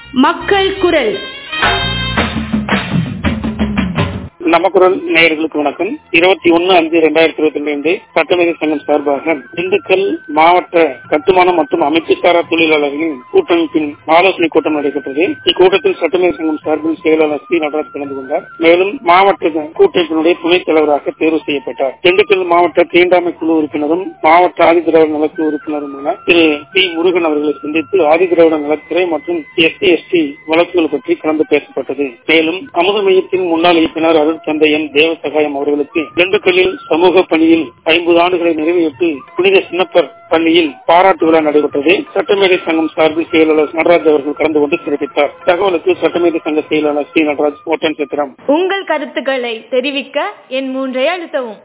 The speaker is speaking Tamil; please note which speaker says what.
Speaker 1: மக்கள் குரல்
Speaker 2: நமக்குரல் நேயர்களுக்கு வணக்கம் இருபத்தி ஒன்னு அஞ்சு இரண்டாயிரத்தி இருபத்தி ரெண்டு சட்டமேதை சங்கம் சார்பாக திண்டுக்கல் மாவட்ட கட்டுமானம் மற்றும் அமைப்பு சாரா தொழிலாளர்களின் கூட்டமைப்பின் ஆலோசனை கூட்டம் நடைபெற்றது இக்கூட்டத்தில் சட்டமேதை சங்கம் சார்பில் செயலாளர் சி நடராஜ் கலந்து கொண்டார் மேலும் மாவட்ட கூட்டமைப்பினுடைய துணைத் தலைவராக தேர்வு செய்யப்பட்டார் திண்டுக்கல் மாவட்ட தீண்டாமை குழு உறுப்பினரும் மாவட்ட ஆதிதிராவிட நலக்குழு உறுப்பினருமான திரு பி முருகன் அவர்களை சந்தித்து ஆதிதிராவிட நலத்துறை மற்றும் எஸ்டி எஸ்டி வழக்குகள் பற்றி கலந்து பேசப்பட்டது மேலும் அமுத மையத்தின் முன்னாள் இயக்குநர் அருள் தந்தை எம் தேவசகாயம் அவர்களுக்கு திண்டுக்கல்லில் சமூக பணியில் ஐம்பது ஆண்டுகளை நிறைவேற்றி புனித சின்னப்பர் பள்ளியில் பாராட்டு விழா நடைபெற்றது சட்டமேதை சங்கம் சார்பில் செயலாளர் நடராஜ் அவர்கள் கலந்து கொண்டு சிறப்பித்தார் தகவலுக்கு சட்டமேதை சங்க செயலாளர் சி நடராஜ் ஓட்டன் சித்திரம்
Speaker 1: உங்கள் கருத்துக்களை தெரிவிக்க என் மூன்றை அழுத்தவும்